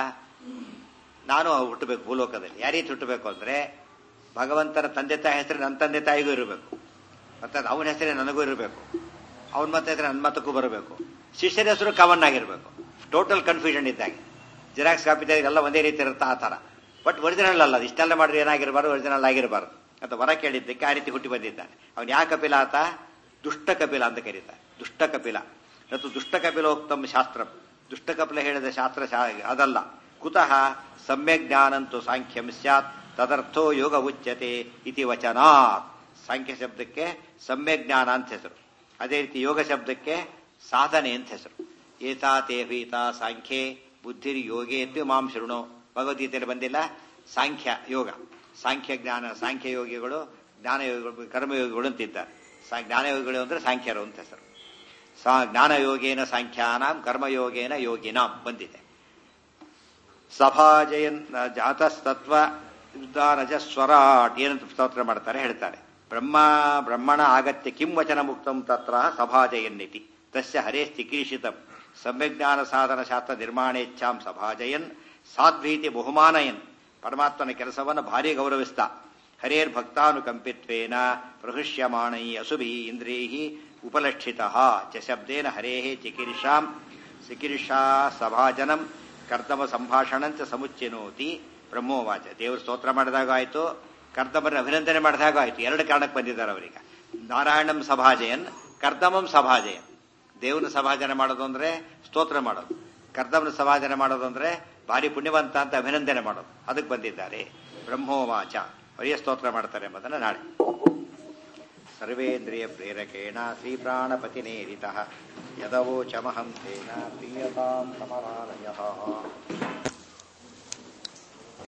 A: ನಾನು ಹುಟ್ಟಬೇಕು ಭೂಲೋಕದಲ್ಲಿ ಯಾವ ರೀತಿ ಹುಟ್ಟಬೇಕು ಅಂದ್ರೆ ಭಗವಂತನ ತಂದೆ ತಾಯಿ ಹೆಸರು ನನ್ನ ತಂದೆ ತಾಯಿಗೂ ಇರಬೇಕು ಮತ್ತೆ ಅವನ ಹೆಸರೇ ನನಗೂ ಇರಬೇಕು ಅವನ ಮತ ಹೆಸರು ನನ್ನ ಮತಕ್ಕೂ ಬರಬೇಕು ಶಿಷ್ಯರ ಹೆಸರು ಕಾಮನ್ ಆಗಿರ್ಬೇಕು ಟೋಟಲ್ ಕನ್ಫ್ಯೂಷನ್ ಇದ್ದಾಗೆ ಜಿರಾಕ್ಸ್ ಕಾಪಿ ಎಲ್ಲ ಒಂದೇ ರೀತಿ ಇರುತ್ತೆ ಆ ತರ ಬಟ್ ಒರಿಜಿನಲ್ ಅಲ್ಲ ಇಷ್ಟೆಲ್ಲ ಮಾಡಿದ್ರೆ ಏನಾಗಿರಬಾರ್ದು ಒರಿಜಿನಲ್ ಆಗಿರಬಾರ್ದು ಅಂತ ವರ ಕೇಳಿದ್ದಕ್ಕೆ ಆ ರೀತಿ ಹುಟ್ಟಿ ಬಂದಿದ್ದಾನೆ ಅವನು ಯಾ ಕಪಿಲ ಆತ ದುಷ್ಟ ಕಪಿಲ ಅಂತ ಕರೀತಾರೆ ದುಷ್ಟ ಕಪಿಲ ಮತ್ತು ದುಷ್ಟ ಕಪಿಲೋಕ್ತಮ್ ಶಾಸ್ತ್ರ ದುಷ್ಟ ಕಪಿಲ ಹೇಳಿದ ಶಾಸ್ತ್ರ ಅದಲ್ಲ ಕುತಃ ಸಮ್ಯಕ್ ಜ್ಞಾನಂತೂ ಸಾಂಖ್ಯಂ ಸ್ಯಾತ್ ತದರ್ಥೋ ಯೋಗ ಉಚ್ಯತೆ ಇತಿ ವಚನಾತ್ ಸಾಂಖ್ಯ ಶಬ್ದಕ್ಕೆ ಸಮ್ಯಕ್ ಜ್ಞಾನ ಅಂತ ಹೆಸರು ಅದೇ ರೀತಿ ಯೋಗ ಶಬ್ದಕ್ಕೆ ಸಾಧನೆ ಅಂತ ಹೆಸರು ಏತಾತೇ ಭೀತ ಸಾಂಖ್ಯೆ ಬುದ್ಧಿರ್ ಯೋಗೆ ಎಂದು ಮಾಂ ಶೃಣು ಭಗವದ್ಗೀತೆಯಲ್ಲಿ ಬಂದಿಲ್ಲ ಸಾಂಖ್ಯ ಯೋಗ ಸಾಂಖ್ಯ ಜ್ಞಾನ ಸಾಂಖ್ಯ ಯೋಗಿಗಳು ಜ್ಞಾನಯೋಗಿಗಳು ಕರ್ಮಯೋಗಿಗಳು ಅಂತಿದ್ದಾರೆ ಜ್ಞಾನಯೋಗಿಗಳು ಅಂದ್ರೆ ಸಾಂಖ್ಯರು ಅಂತ ಹೆಸರು ಸಾ ಜ್ಞಾನಯೋಗೇನ ಸಾಂಖ್ಯಾನಾಂ ಕರ್ಮಯೋಗೇನ ಯೋಗಿನಾಂ ಬಂದಿದೆ ಸಭಾಜಯನ್ ಜಾತಸ್ತತ್ವ ಯುದ್ಧಾನಜ ಸ್ವರಾಟ್ ಏನಂತ ಸ್ತೋತ್ರ ಮಾಡ್ತಾರೆ ಹೇಳ್ತಾರೆ ಬ್ರಹ್ಮ ಬ್ರಹ್ಮಣ ಆಗತ್ಯ ಕಿಂ ವಚನ ಮುಕ್ತಂ ತತ್ರ ಸಭಾಜಯನ್ನಿತಿ ತಸ್ಯ ಹರೇ ಚಿಕೀರ್ಷಿತಂ ಸಮ್ಯಜ್ಞಾನ ಸಾಧನ ಶಾಸ್ತ್ರ ನಿರ್ಮಾಣೇಚ್ಛಾಂ ಸಭಾಜಯನ್ ಸಾಧ್ವೀತಿ ಬಹುಮಾನಯನ್ ಪರಮಾತ್ಮನ ಕೆಲಸವನ್ನು ಭಾರಿ ಗೌರವಿಸ್ತಾ ಹರೇರ್ ಭಕ್ತಾನುಕಂಪಿತ್ವೇನ ಪ್ರಹೃಷ್ಯಮಾಣೈ ಅಸುಭಿ ಇಂದ್ರಿಯ ಉಪಲಕ್ಷಿತ ಚ ಶಬ್ದೇನ ಹರೇ ಚಿಕಿರ್ಷಾಂ ಚಿಕಿರ್ಷಾ ಸಭಾಜನಂ ಕರ್ತಮ ಸಂಭಾಷಣಂಚ ಸಮುಚ್ಚಿನೋತಿ ಬ್ರಹ್ಮೋವಾಚ ದೇವರು ಸ್ತೋತ್ರ ಮಾಡಿದಾಗ ಆಯ್ತು ಕರ್ತಮರ ಅಭಿನಂದನೆ ಮಾಡಿದಾಗ ಆಯ್ತು ಎರಡು ಕಾರಣಕ್ಕೆ ಬಂದಿದ್ದಾರೆ ಅವರಿಗೆ ನಾರಾಯಣಂ ಸಭಾಜಯನ್ ಕರ್ದಮಂ ಸಭಾಜಯನ್ ದೇವನ ಸಭಾಜನೆ ಮಾಡೋದು ಅಂದ್ರೆ ಸ್ತೋತ್ರ ಮಾಡೋದು ಕರ್ದಮನ ಸಭಾಜನೆ ಮಾಡೋದು ಅಂದ್ರೆ ಭಾರಿ ಪುಣ್ಯವಂತ ಅಂತ ಅಭಿನಂದನೆ ಮಾಡೋದು ಅದಕ್ಕೆ ಬಂದಿದ್ದಾರೆ ಬ್ರಹ್ಮೋವಾಚ ಅವರಿಗೆ ಸ್ತೋತ್ರ ಮಾಡ್ತಾರೆ ಎಂಬುದನ್ನು ನಾಳೆ ಸರ್ವೇಂದ್ರಿಯ ಪ್ರೇರಕೇಣ ಶ್ರೀ ಪ್ರಾಣಪತಿನೇರಿತ ಯದವೋಚಮಹಂ ತೇನ ಪ್ರೀಯತಾಂ ಕಮಲಾಲಯ